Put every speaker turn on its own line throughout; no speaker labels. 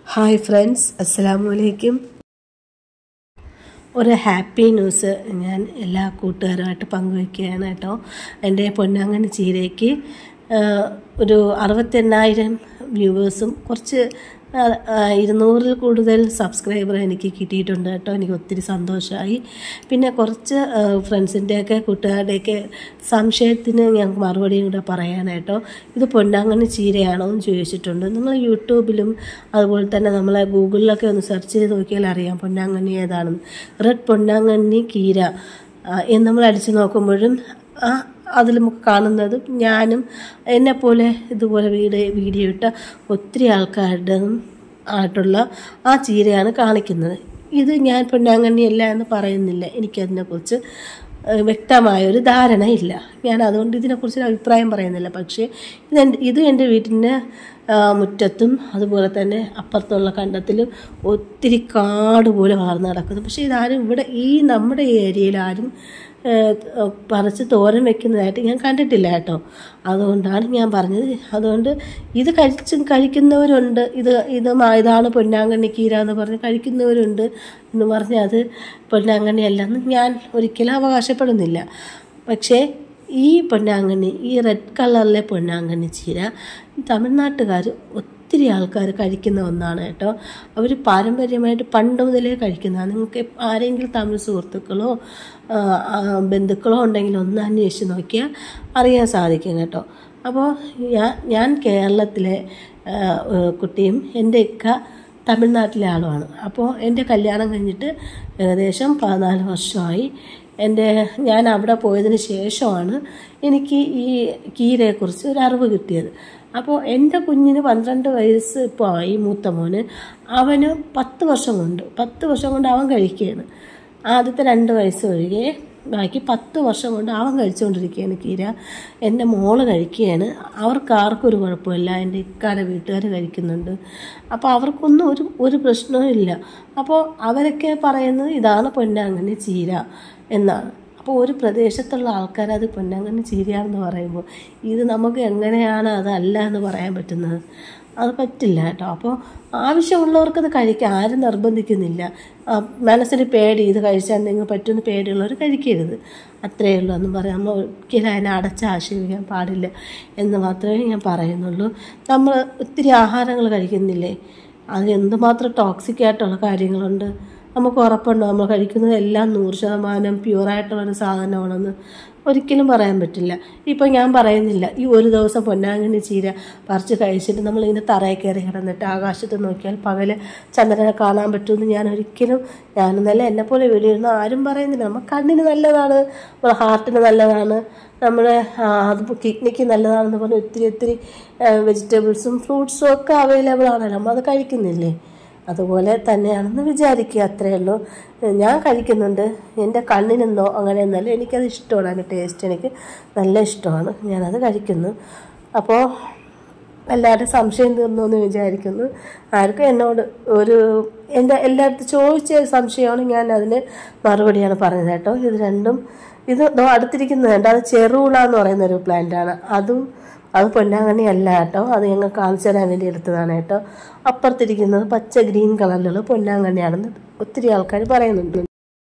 hi friends അസ്സലാമു അലൈക്കും ഒരു ഹാപ്പി ന്യൂസ് ഞാൻ എല്ലാ കൂട്ടുകാരുമായിട്ട് പങ്കുവയ്ക്കുകയാണ് കേട്ടോ എൻ്റെ പൊന്നാങ്കണ്ണി ചീരയ്ക്ക് ആ, ഒരു അറുപത്തെണ്ണായിരം വ്യൂവേഴ്സും കുറച്ച് ആ, ആ, ഇരുന്നൂറിൽ കൂടുതൽ സബ്സ്ക്രൈബർ എനിക്ക് കിട്ടിയിട്ടുണ്ട് കേട്ടോ എനിക്ക് ഒത്തിരി സന്തോഷമായി പിന്നെ കുറച്ച് ഫ്രണ്ട്സിൻ്റെയൊക്കെ കൂട്ടുകാരുടെയൊക്കെ സംശയത്തിന് ഞങ്ങൾക്ക് മറുപടിയും കൂടെ പറയാനായിട്ടോ ഇത് പൊന്നാങ്കണ്ണി ചീരയാണോ എന്ന് ചോദിച്ചിട്ടുണ്ട് നിങ്ങൾ യൂട്യൂബിലും അതുപോലെ തന്നെ നമ്മളെ ഗൂഗിളിലൊക്കെ ഒന്ന് സെർച്ച് ചെയ്ത് നോക്കിയാൽ അറിയാം പൊന്നാങ്കണ്ണി ഏതാണെന്ന് റെഡ് പൊന്നാങ്കണ്ണി കീര ആ, എന്ന് നമ്മൾ അടിച്ചു നോക്കുമ്പോഴും ആ അതിൽ നമുക്ക് കാണുന്നതും ഞാനും എന്നെപ്പോലെ ഇതുപോലെ വീഡിയോ വീഡിയോ ഇട്ട ഒത്തിരി ആൾക്കാരുടെ ആയിട്ടുള്ള ആ ചീരയാണ് കാണിക്കുന്നത് ഇത് ഞാൻ പൊന്നാങ്കണ്ണിയല്ല എന്ന് പറയുന്നില്ല എനിക്കതിനെക്കുറിച്ച് ഏഹ്, വ്യക്തമായൊരു ധാരണയില്ല ഞാൻ അതുകൊണ്ട് ഇതിനെക്കുറിച്ച് അഭിപ്രായം പറയുന്നില്ല പക്ഷേ ഇതെൻ്റെ ഇത് എൻ്റെ വീട്ടിൻ്റെ ആ, മുറ്റത്തും അതുപോലെ തന്നെ അപ്പുറത്തുള്ള കണ്ടത്തിലും ഒത്തിരി കാട് പോലെ വളർന്ന് കിടക്കുന്നു പക്ഷേ ഇതാരും ഇവിടെ ഈ നമ്മുടെ ഏരിയയിൽ ആരും ഏഹ്, പറിച്ച് തോരൻ വെക്കുന്നതായിട്ട് ഞാൻ കണ്ടിട്ടില്ല കേട്ടോ അതുകൊണ്ടാണ് ഞാൻ പറഞ്ഞത് അതുകൊണ്ട് ഇത് കഴിച്ചും കഴിക്കുന്നവരുണ്ട് ഇത് ഇത് മാ- ഇതാണ് പൊന്നാങ്കണ്ണി കീര എന്ന് പറഞ്ഞ് കഴിക്കുന്നവരുണ്ട് എന്ന് പറഞ്ഞ് അത് പൊന്നാങ്കണ്ണി അല്ലെന്ന് ഞാൻ ഒരിക്കലും അവകാശപ്പെടുന്നില്ല പക്ഷേ ഈ പൊന്നാങ്കണ്ണി ഈ റെഡ് കളറിലെ പൊന്നാങ്കണ്ണി ചീര തമിഴ്നാട്ടുകാർ ഒത്തിരി ആൾക്കാർ കഴിക്കുന്ന ഒന്നാണ് കേട്ടോ അവർ പാരമ്പര്യമായിട്ട് പണ്ട് മുതലേ കഴിക്കുന്നതാണ് നിങ്ങൾക്ക് ആരെങ്കിലും തമിഴ് സുഹൃത്തുക്കളോ ആ, ആ, ബന്ധുക്കളോ ഉണ്ടെങ്കിൽ ഒന്ന് അന്വേഷിച്ച് നോക്കിയാൽ അറിയാൻ സാധിക്കും കേട്ടോ അപ്പോൾ ഞാൻ ഞാൻ കേരളത്തിലെ ആ, ഏ, കുട്ടിയും എൻ്റെ ഇക്ക തമിഴ്നാട്ടിലെ ആളുമാണ് അപ്പോൾ എൻ്റെ കല്യാണം കഴിഞ്ഞിട്ട് ഏകദേശം പതിനാല് വർഷമായി എൻ്റെ ഞാൻ അവിടെ പോയതിന് ശേഷമാണ് എനിക്ക് ഈ കീരയെക്കുറിച്ച് ഒരു അറിവ് കിട്ടിയത് അപ്പോൾ എൻ്റെ കുഞ്ഞിന് പന്ത്രണ്ട് വയസ്സ് ഇപ്പോൾ ആയി മൂത്ത മോന് അവന് പത്ത് വർഷം കൊണ്ട് പത്ത് വർഷം കൊണ്ട് അവൻ കഴിക്കുകയാണ് ആദ്യത്തെ രണ്ട് വയസ്സ് ഒഴികെ ബാക്കി പത്ത് വർഷം കൊണ്ട് അവൻ കഴിച്ചുകൊണ്ടിരിക്കുകയാണ് കീര എൻ്റെ മോള് കഴിക്കുകയാണ് അവർക്ക് ആർക്കും ഒരു കുഴപ്പമില്ല എൻ്റെ ഇക്കാടെ വീട്ടുകാർ കഴിക്കുന്നുണ്ട് അപ്പോൾ അവർക്കൊന്നും ഒരു ഒരു പ്രശ്നവും ഇല്ല അപ്പോൾ അവരൊക്കെ പറയുന്നത് ഇതാണ് പൊന്നാങ്കണ്ണി ചീര എന്നാണ് അപ്പോൾ ഒരു പ്രദേശത്തുള്ള ആൾക്കാർ അത് പൊന്നാങ്കണ്ണി ചീരയാണെന്ന് പറയുമ്പോൾ ഇത് നമുക്ക് എങ്ങനെയാണ് അതല്ല എന്ന് പറയാൻ പറ്റുന്നത് അത് പറ്റില്ല കേട്ടോ അപ്പോൾ ആവശ്യമുള്ളവർക്കത് കഴിക്കാം ആരും നിർബന്ധിക്കുന്നില്ല ആ, മനസ്സിന് പേടി ഇത് കഴിച്ചാൽ നിങ്ങൾ പറ്റുന്ന പേടിയുള്ളവർ കഴിക്കരുത് അത്രയേ ഉള്ളൂ എന്ന് പറയാം നമ്മൾ ഒരിക്കലും അതിനെ അടച്ച് ആശീർവിക്കാൻ പാടില്ല എന്ന് മാത്രമേ ഞാൻ പറയുന്നുള്ളൂ നമ്മൾ ഒത്തിരി ആഹാരങ്ങൾ കഴിക്കുന്നില്ലേ അത് എന്തുമാത്രം ടോക്സിക് ആയിട്ടുള്ള കാര്യങ്ങളുണ്ട് നമുക്ക് ഉറപ്പുണ്ടോ നമ്മൾ കഴിക്കുന്നത് എല്ലാം നൂറ് ശതമാനം പ്യുവറായിട്ടുള്ളൊരു സാധനമാണെന്ന് ഒരിക്കലും പറയാൻ പറ്റില്ല ഇപ്പം ഞാൻ പറയുന്നില്ല ഈ ഒരു ദിവസം പൊന്നാങ്കണ്ണി ചീര പറിച്ച് കഴിച്ചിട്ട് നമ്മളിങ്ങനെ തറയിൽ കയറി കിടന്നിട്ട് ആകാശത്ത് നോക്കിയാൽ പകല് ചന്ദ്രനെ കാണാൻ പറ്റുമെന്ന് ഞാൻ ഒരിക്കലും ഞാനെന്നല്ല എന്നെപ്പോലെ വീടിയിരുന്ന ആരും പറയുന്നില്ല നമ്മൾ കണ്ണിന് നല്ലതാണ് നമ്മുടെ ഹാർട്ടിന് നല്ലതാണ് നമ്മുടെ ആ, അത് കിഡ്നിക്ക് നല്ലതാണെന്ന് പറഞ്ഞ് ഒത്തിരി ഒത്തിരി വെജിറ്റബിൾസും ഫ്രൂട്ട്സും ഒക്കെ അവൈലബിൾ ആണല്ലോ നമ്മൾ അത് കഴിക്കുന്നില്ലേ അതുപോലെ തന്നെയാണെന്ന് വിചാരിക്കുക അത്രയേ ഉള്ളൂ ഞാൻ കഴിക്കുന്നുണ്ട് എൻ്റെ കണ്ണിനെന്തോ അങ്ങനെയൊന്നല്ല എനിക്കത് ഇഷ്ടമാണ് അതിൻ്റെ ടേസ്റ്റ് എനിക്ക് നല്ല ഇഷ്ടമാണ് ഞാനത് കഴിക്കുന്നു അപ്പോൾ എല്ലാവരുടെയും സംശയം തീർന്നു എന്ന് വിചാരിക്കുന്നു ആർക്കും എന്നോട് ഒരു എൻ്റെ എല്ലായിടത്തും ചോദിച്ച സംശയമാണ് ഞാൻ അതിന് മറുപടിയാണ് പറഞ്ഞത് കേട്ടോ ഇത് രണ്ടും ഇത് ദോ അടുത്തിരിക്കുന്നത് അത് ചെറുള എന്ന് പറയുന്ന ഒരു പ്ലാന്റാണ് അതും അത് പൊന്നാങ്കണ്ണി അല്ല കേട്ടോ അത് ഞങ്ങൾ കാണിച്ചു തരാൻ വേണ്ടി എടുത്തതാണ് കേട്ടോ അപ്പുറത്തിരിക്കുന്നത് പച്ച ഗ്രീൻ കളറിലുള്ള പൊന്നാങ്കണ്ണിയാണെന്ന് ഒത്തിരി ആൾക്കാർ പറയുന്നുണ്ട്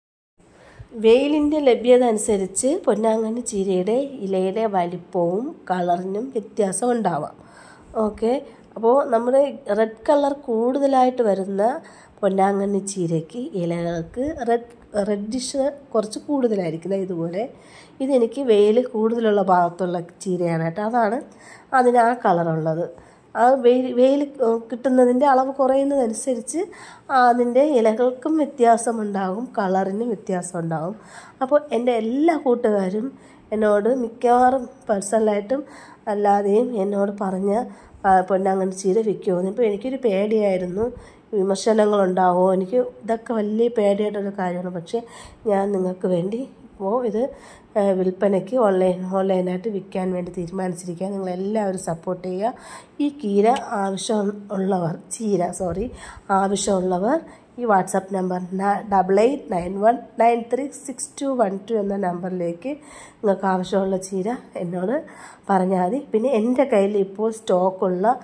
വെയിലിൻ്റെ ലഭ്യത അനുസരിച്ച് പൊന്നാങ്കണ്ണി ചീരയുടെ ഇലയുടെ വലിപ്പവും കളറിനും വ്യത്യാസം ഉണ്ടാവാം ഓക്കെ അപ്പോൾ നമ്മുടെ റെഡ് കളർ കൂടുതലായിട്ട് വരുന്ന പൊന്നാങ്കണ്ണി ചീരയ്ക്ക് ഇലകൾക്ക് റെഡ് റെഡിഷ് കുറച്ച് കൂടുതലായിരിക്കും ദേ ഇതുപോലെ ഇതെനിക്ക് വെയിൽ കൂടുതലുള്ള ഭാഗത്തുള്ള ചീരയാണ് കേട്ടോ അതാണ് അതിന് ആ കളറുള്ളത് ആ വെയിൽ വെയിൽ കിട്ടുന്നതിൻ്റെ അളവ് കുറയുന്നതനുസരിച്ച് അതിൻ്റെ ഇലകൾക്കും വ്യത്യാസമുണ്ടാകും കളറിനും വ്യത്യാസം ഉണ്ടാകും അപ്പോൾ എൻ്റെ എല്ലാ കൂട്ടുകാരും എന്നോട് മിക്കവാറും പേഴ്സണലായിട്ടും അല്ലാതെയും എന്നോട് പറഞ്ഞ ആ, പൊന്നാങ്കണ്ണി ചീര വിൽക്കുമെന്ന് ഇപ്പോൾ എനിക്കൊരു പേടിയായിരുന്നു വിമർശനങ്ങളുണ്ടാവുമോ എനിക്ക് ഇതൊക്കെ വലിയ പേടിയായിട്ടൊരു കാര്യമാണ് പക്ഷേ ഞാൻ നിങ്ങൾക്ക് വേണ്ടി ഇപ്പോൾ ഇത് ആ, വിൽപ്പനയ്ക്ക് ഓൺലൈൻ ഓൺലൈനായിട്ട് വിൽക്കാൻ വേണ്ടി തീരുമാനിച്ചിരിക്കുക നിങ്ങളെല്ലാവരും സപ്പോർട്ട് ചെയ്യുക ഈ കീര ആവശ്യം ഉള്ളവർ ചീര സോറി ആവശ്യമുള്ളവർ ഈ WhatsApp number double eight nine one nine three six two one two എന്ന നമ്പറിലേക്ക് നിങ്ങൾക്ക് ആവശ്യമുള്ള ചീര എന്നോട് പറഞ്ഞാൽ മതി പിന്നെ എൻ്റെ കയ്യിൽ ഇപ്പോൾ സ്റ്റോക്കുള്ള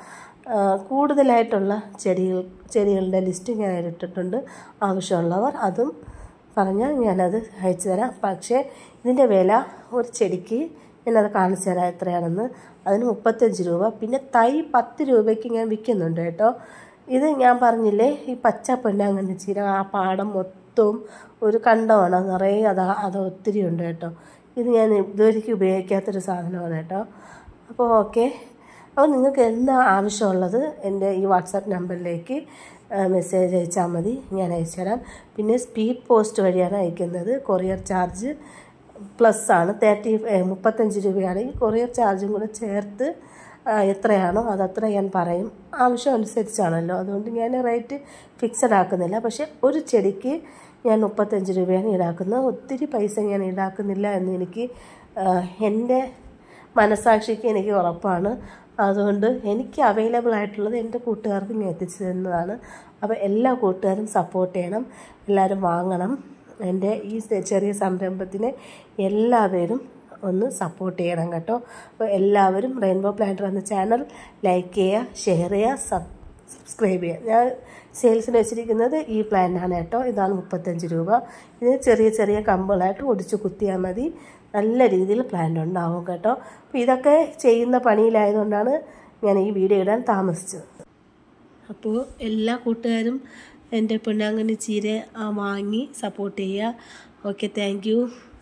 ആ, കൂടുതലായിട്ടുള്ള ചെടികൾ ചെടികളുടെ ലിസ്റ്റ് ഞാൻ ഇട്ടിട്ടുണ്ട് ആവശ്യമുള്ളവർ അതും പറഞ്ഞാൽ ഞാനത് അയച്ചു തരാം പക്ഷേ ഇതിൻ്റെ വില ഒരു ചെടിക്ക് ഞാനത് കാണിച്ചു തരാം എത്രയാണെന്ന് അതിന് മുപ്പത്തഞ്ച് രൂപ പിന്നെ തൈ പത്ത് രൂപയ്ക്ക് ഞാൻ വിൽക്കുന്നുണ്ട് കേട്ടോ ഇത് ഞാൻ പറഞ്ഞില്ലേ ഈ പച്ച പൊന്നാങ്കണ്ണി ചീര ആ പാടം മൊത്തവും ഒരു കണ്ടമാണ് നിറയെ അത് അത് ഒത്തിരി ഉണ്ട് കേട്ടോ ഇത് ഞാൻ ഇതുവരെയ്ക്ക് ഉപയോഗിക്കാത്തൊരു സാധനമാണ് കേട്ടോ അപ്പോൾ ഓക്കെ അപ്പോൾ നിങ്ങൾക്ക് എന്താ ആവശ്യമുള്ളത് എൻ്റെ ഈ വാട്സാപ്പ് നമ്പറിലേക്ക് മെസ്സേജ് അയച്ചാൽ മതി ഞാൻ അയച്ചു തരാം പിന്നെ സ്പീഡ് പോസ്റ്റ് വഴിയാണ് അയക്കുന്നത് കൊറിയർ ചാർജ് പ്ലസ് ആണ് തേർട്ടി മുപ്പത്തഞ്ച് രൂപയാണെങ്കിൽ കൊറിയർ ചാർജും കൂടെ ചേർത്ത് ആ, എത്രയാണോ അതത്ര ഞാൻ പറയും ആവശ്യം അനുസരിച്ചാണല്ലോ അതുകൊണ്ട് ഞാൻ റേറ്റ് ഫിക്സഡ് ആക്കുന്നില്ല പക്ഷേ ഒരു ചെടിക്ക് ഞാൻ മുപ്പത്തഞ്ച് രൂപയാണ് ഈടാക്കുന്നത് ഒത്തിരി പൈസ ഞാൻ ഈടാക്കുന്നില്ല എന്ന് എനിക്ക് ആ, എൻ്റെ മനസാക്ഷിക്ക് എനിക്ക് ഉറപ്പാണ് അതുകൊണ്ട് എനിക്ക് അവൈലബിൾ ആയിട്ടുള്ളത് എൻ്റെ കൂട്ടുകാർക്ക് ഞാൻ എത്തിച്ചു തരുന്നതാണ് അപ്പോൾ എല്ലാ കൂട്ടുകാരും സപ്പോർട്ട് ചെയ്യണം എല്ലാവരും വാങ്ങണം എൻ്റെ ഈ ചെറിയ സംരംഭത്തിനെ എല്ലാവരും ഒന്ന് സപ്പോർട്ട് ചെയ്യണം കേട്ടോ അപ്പോൾ എല്ലാവരും റെയിൻബോ പ്ലാന്റർ എന്ന ചാനൽ ലൈക്ക് ചെയ്യുക ഷെയർ ചെയ്യുക സബ് സബ്സ്ക്രൈബ് ചെയ്യുക ഞാൻ സെയിൽസിന് വെച്ചിരിക്കുന്നത് ഈ പ്ലാനാണ് കേട്ടോ ഇതാണ് മുപ്പത്തഞ്ച് രൂപ ഇത് ചെറിയ ചെറിയ കമ്പുകളായിട്ട് ഒടിച്ച് കുത്തിയാൽ മതി നല്ല രീതിയിൽ പ്ലാന്റ് ഉണ്ടാവും കേട്ടോ അപ്പോൾ ഇതൊക്കെ ചെയ്യുന്ന പണിയിലായതുകൊണ്ടാണ് ഞാൻ ഈ വീഡിയോ ഇടാൻ താമസിച്ചത് അപ്പോൾ എല്ലാ കൂട്ടുകാരും എൻ്റെ പൊന്നാങ്കണ്ണി ചീര ആ, വാങ്ങി സപ്പോർട്ട് ചെയ്യുക ഓക്കെ താങ്ക് യു